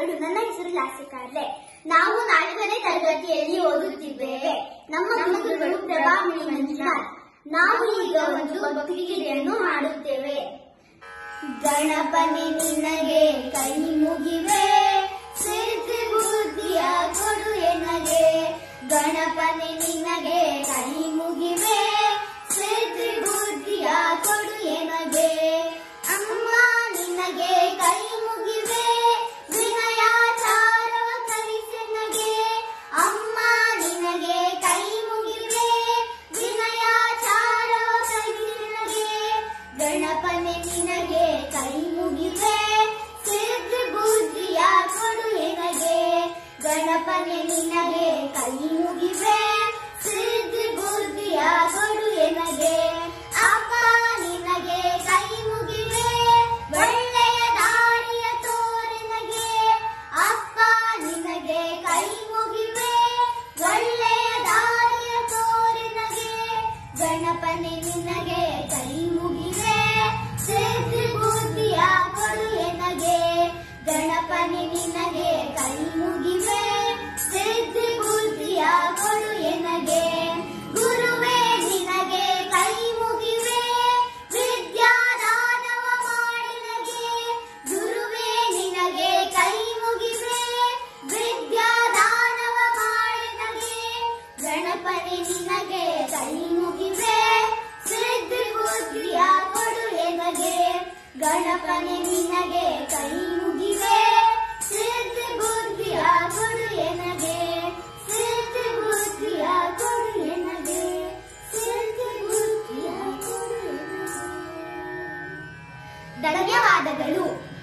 ಧನ್ಯವಾದಗಳು ನನ್ನ ಹೆಸರು ಲಾಸಿಕಾರ್ಲೆ ನಾವು ನಾಲ್ಕನೇ ತರಗತಿಯಲ್ಲಿ ಓದುತ್ತಿದ್ದೇವೆ ನಮ್ಮ ಗುರುಗಳು ಪ್ರಭಾಮಣಿ ಮಂಜುನಾಥ್ ನಾವು ಈಗ ಒಂದು ಭಕ್ತಿಗೀತೆಯನ್ನು ಹಾಡುತ್ತೇವೆ ಗಣಪನಿ ನಿನಗೆ ಕೈ ಮುಗಿವೆ ಸಿರಿಸಿ ಬುದ್ಧಿಯ ಕೊಡು ಎನಗೆ ಗಣಪನಿ ನಿನಗೆ ಕೈ ಮುಗಿವೆ ಸಿರಿಸಿ ಬುದ್ಧಿಯ ಕೊಡು ಎನಗೆ ಅಮ್ಮ ನಿನಗೆ ಕೈ ಮುಗಿವೆ ವಿನಯಾಚಾರವ ಕಲಿಸೆನಗೆ ಅಮ್ಮ ನಿನಗೆ ಕೈ ಮುಗಿವೆ ವಿನಯಾಚಾರವ ಕಲಿಸೆನಗೆ ಗಣಪನೆ ನಿನಗೆ ಕೈ ಮುಗಿವೆ ಸಿದ್ಧಿ ಬುದ್ಧಿಯ ಕೊಡು ಎನಗೆ ಗಣಪನೆ ನಿನಗೆ ಕೈ ಮುಗಿವೆ ಸಿದ್ಧಿ ಬುದ್ಧಿಯ ಕೊಡು ಎನಗೆ ಅಪ್ಪ ನಿನಗೆ ಕೈ ಮುಗಿವೆ ಒಳ್ಳೆಯ ದಾರಿಯ ತೋರೆನಗೆ ಅಪ್ಪ ನಿನಗೆ ಕೈ ಮುಗಿವೆ ಒಳ್ಳೆಯ ದಾರಿಯ ತೋರೆನಗೆ ಗಣಪನೆ ನಿನಗೆ ಕೈ ಮುಗಿವೆ ಸಿದ್ಧಿ ಬುದ್ಧಿಯ ಕೊಡು ಎನಗೆ ಗಣಪನೆ ನಿನಗೆ ಕೈ ಮುಗಿವೆ ಸಿದ್ಧಿ ಬುದ್ಧಿಯ ಕೊಡು ಎನಗೆ ಗುರುವೇ ನಿನಗೆ ಕೈ ಮುಗಿವೆ ವಿದ್ಯಾದಾನವ ಮಾಡಿನಗೆ ಗುರುವೇ ನಿನಗೆ ಕೈ ಮುಗಿವೆ ವಿದ್ಯಾದಾನವ ಮಾಡಿನಗೆ ಗಣಪನೆ ನಿನಗೆ ಕೈ ಮುಗಿವೆ ಸಿದ್ಧಿ ಬುದ್ಧಿಯ ಕೊಡು ಎನಗೆ ಗಣಪನೆ ನಿನಗೆ ಕೈ ಮುಗಿವೆ ಸಿದ್ಧಿ ಬುದ್ಧಿಯ ಕೊಡು ಎನಗೆ ಸಿದ್ಧಿ ಬುದ್ಧಿಯ ಕೊಡು ಎನಗೆ ಸಿದ್ಧಿ ಬುದ್ಧಿಯ ಕೊಡು ಎನಗೆ ಧನ್ಯವಾದಗಳು